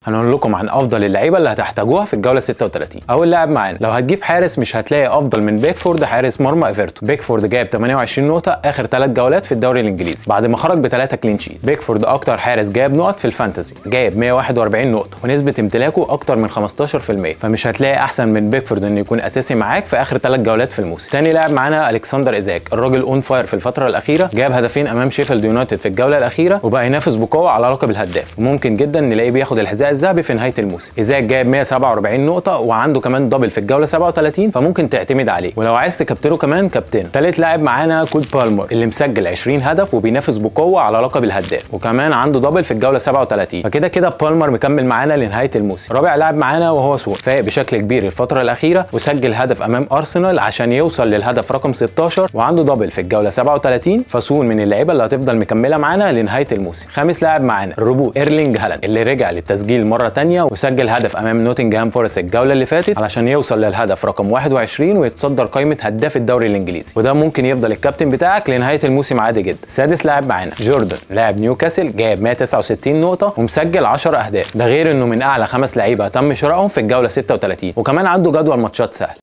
هنقول لكم عن افضل اللعيبه اللي هتحتاجوها في الجوله 36 اول لاعب معانا لو هتجيب حارس مش هتلاقي افضل من بيكفورد حارس مرمى ايفرتون بيكفورد جايب 28 نقطه اخر ثلاث جولات في الدوري الانجليزي بعد ما خرج بثلاثه كلين شيت بيكفورد اكتر حارس جايب نقط في الفانتزي جايب 141 نقطه ونسبه امتلاكه اكتر من 15% فمش هتلاقي احسن من بيكفورد انه يكون اساسي معاك في اخر ثلاث جولات في الموسم تاني لاعب معانا الكسندر ايزاك الراجل اون فاير في الفتره الاخيره جاب هدفين امام شيفيلد يونايتد في الجوله الاخيره وبقى ينافس بقوه على لقب الهداف وممكن جدا نلاقيه بياخد الحذاء الذهبي في نهايه الموسم ايزاك جايب 147 نقطه وعنده كمان دبل في الجوله 37 فممكن تعتمد عليه ولو عايز تكابتنه كمان كابتن ثالث لاعب معانا كود بالمر اللي مسجل 20 هدف وبينافس بقوه على لقب الهداف وكمان عنده دبل في الجوله 37 فكده كده بالمر مكمل معانا لنهايه الموسم رابع لاعب معانا وهو سون فايق بشكل كبير الفتره الاخيره وسجل هدف امام ارسنال عشان يوصل للهدف رقم 16 وعنده دبل في الجوله 37 فسون من اللعيبه اللي هتفضل مكمله معانا لنهايه الموسم خامس لاعب معانا الربو ايرلينج هالاند اللي رجع للتسجيل مره ثانيه وسجل هدف امام نوتنجهام فورست الجوله اللي فاتت علشان يوصل للهدف رقم 21 ويتصدر قائمه هداف الدوري الانجليزي وده ممكن يفضل الكابتن بتاعك لنهايه الموسم عادي جدا سادس لاعب معانا جوردن لاعب نيوكاسل جايب 169 نقطه ومسجل 10 اهداف ده غير انه من اعلى خمس لعيبه تم شرائهم في الجوله 36 وكمان عنده جدول ماتشات سهل